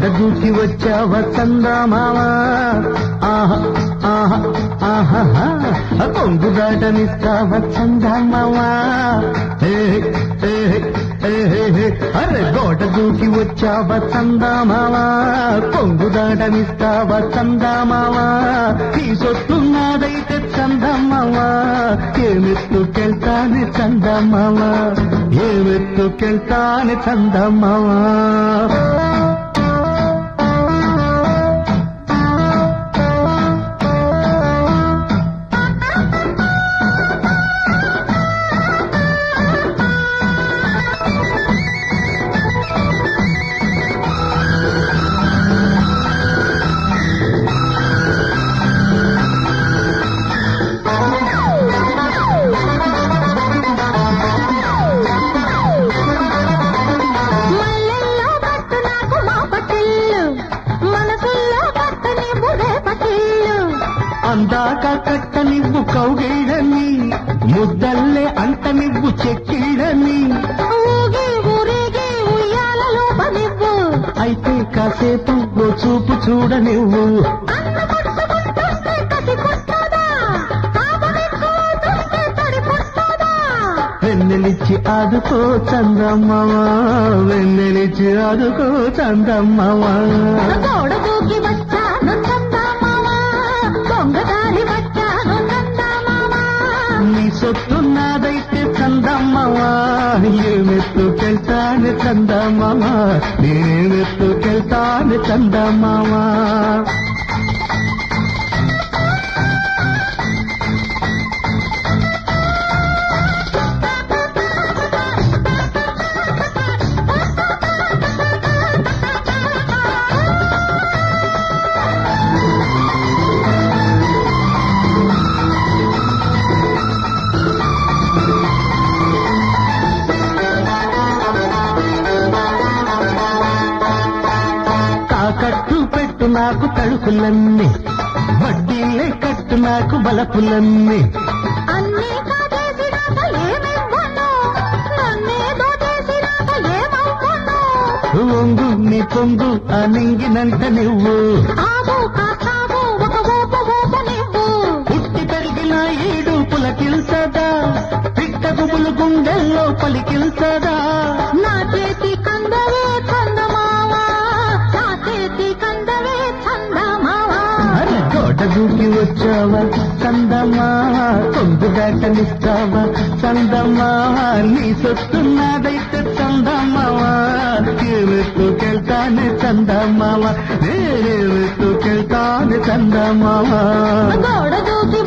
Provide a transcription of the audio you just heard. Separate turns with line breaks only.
గోడ దూకి వచ్చావ చందమావా ఆహా ఆహా ఆహా కొంగు దాటనిస్తావ చందమావా ఏ ఏ ఏ, ఏ, అరే గోడ దూకి వచ్చావ చందమావా కొంగు దాటనిస్తావ చందమావా నీ సొత్తున్నదైతే చందమావా ఏమెత్తుకెళ్తానే చందమావా ఏమెత్తుకెళ్తానే చందమావా
మల్లెల్లో పట్టు నాకు మా పట్టిల్లు మనసుల్లో పట్టు నీవు రేపటిల్లు
అందాక కట్ట నివ్వు కౌగిడని ముద్దల్లే అంట నివ్వు చెక్కిడని
ఊగి ఊరేగి ఉయ్యాలలో పనివ్వు
అయితే కాసేపు ఓ చూపు చూడ నువ్వు
అన్న పట్టుకుంటుంటే కసి పుట్టదా ఆపదెక్కువ చూస్తే తడి పుట్టదా
వెన్నెలిచ్చి ఆదుకో చందమ్మవా వెన్నెలిచ్చి ఆదుకో చందమ్మవా
గోడ దూకి వచ్చాను చందమామా దొంగదారి వచ్చాను చందమామా
నీ సొత్తున్నదైతే చందమ్మవా ఏమెత్తుకెళ్తాను చందమ్మవా నేనేమెత్తుకెళ్తాను చందమ్మవా తాకట్టు పెట్టు నాకు తడుకులన్నీ వడ్డీలే కట్టు నాకు బలపులన్నీ
అన్నీ కాజేసినాక ఏమివ్వను నన్నే దోచేసినాక ఏమవ్వను
ఒంగు నీ పొంగు ఆ నింగినంట నువ్వు
ఆగు కాసాగు ఒక ఊపు ఊపు నివ్వు
పుట్టి పెరిగిన ఈడు పులకిల్సదా పిట్ట గుబులు గుండెల్లో పలికిల్సదా
నా చేతి కందవే చందమావా నా చేతి కందవే చందమావా
అరే తోట దూకి వచ్చావా చందమా కొంగు దాటనిస్తావా చందమా నీ సొత్తున్నదైతే చందమావా ఏమెత్తుకెళ్తానే చందమావా నేనేమెత్తుకెళ్తానే చందమావా
గోడ దూకి